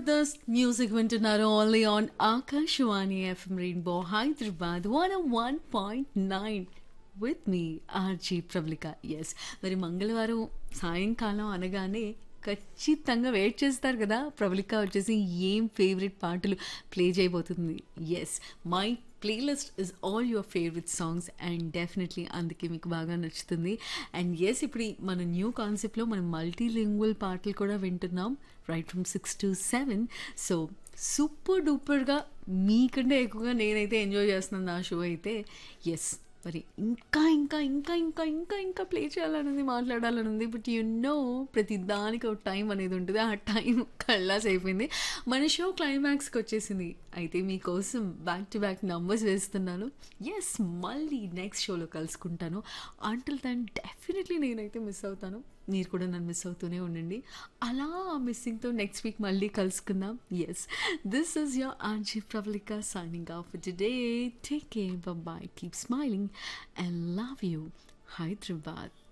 Jabardasth music వింటున్నారు only on Akashvani FM rainbow Hyderabad one one point nine with మీ RJ Pravalika yes మరి మంగళవారం సాయంకాలం అనగానే ఖచ్చితంగా వెయిట్ చేస్తారు కదా ప్రబలిక వచ్చేసి ఏం ఫేవరెట్ పాటలు ప్లే చేయబోతుంది yes my playlist is all your favourite songs and definitely అందుకే మీకు బాగా నచ్చుతుంది అండ్ ఎస్ ఇప్పుడు ఈ మన న్యూ కాన్సెప్ట్లో మనం మల్టీ లింగ్వల్ పాటలు కూడా వింటున్నాం right from six to seven so super డూపర్గా మీకంటే ఎక్కువగా నేనైతే ఎంజాయ్ చేస్తున్నాను నా షో అయితే ఎస్ మరి ఇంకా ఇంకా ఇంకా ఇంకా ఇంకా ఇంకా ప్లే చేయాలని ఉంది మాట్లాడాలని ఉంది బట్ యు నో ప్రతి దానికి ఒక టైం అనేది ఉంటుంది ఆ టైం కళ్ళాస్ అయిపోయింది మన షో క్లైమాక్స్కి వచ్చేసింది అయితే మీకోసం బ్యాక్ టు బ్యాక్ నంబర్స్ వేస్తున్నాను ఎస్ మళ్ళీ నెక్స్ట్ షోలో కలుసుకుంటాను అంటల్ దాన్ డెఫినెట్లీ నేనైతే మిస్ అవుతాను మీరు కూడా నన్ను మిస్ అవుతూనే ఉండండి అలా ఆ మిస్సింగ్తో నెక్స్ట్ వీక్ మళ్ళీ కలుసుకుందాం yes this is your RJ Pravalika signing off today take care bye keep smiling and love you Hyderabad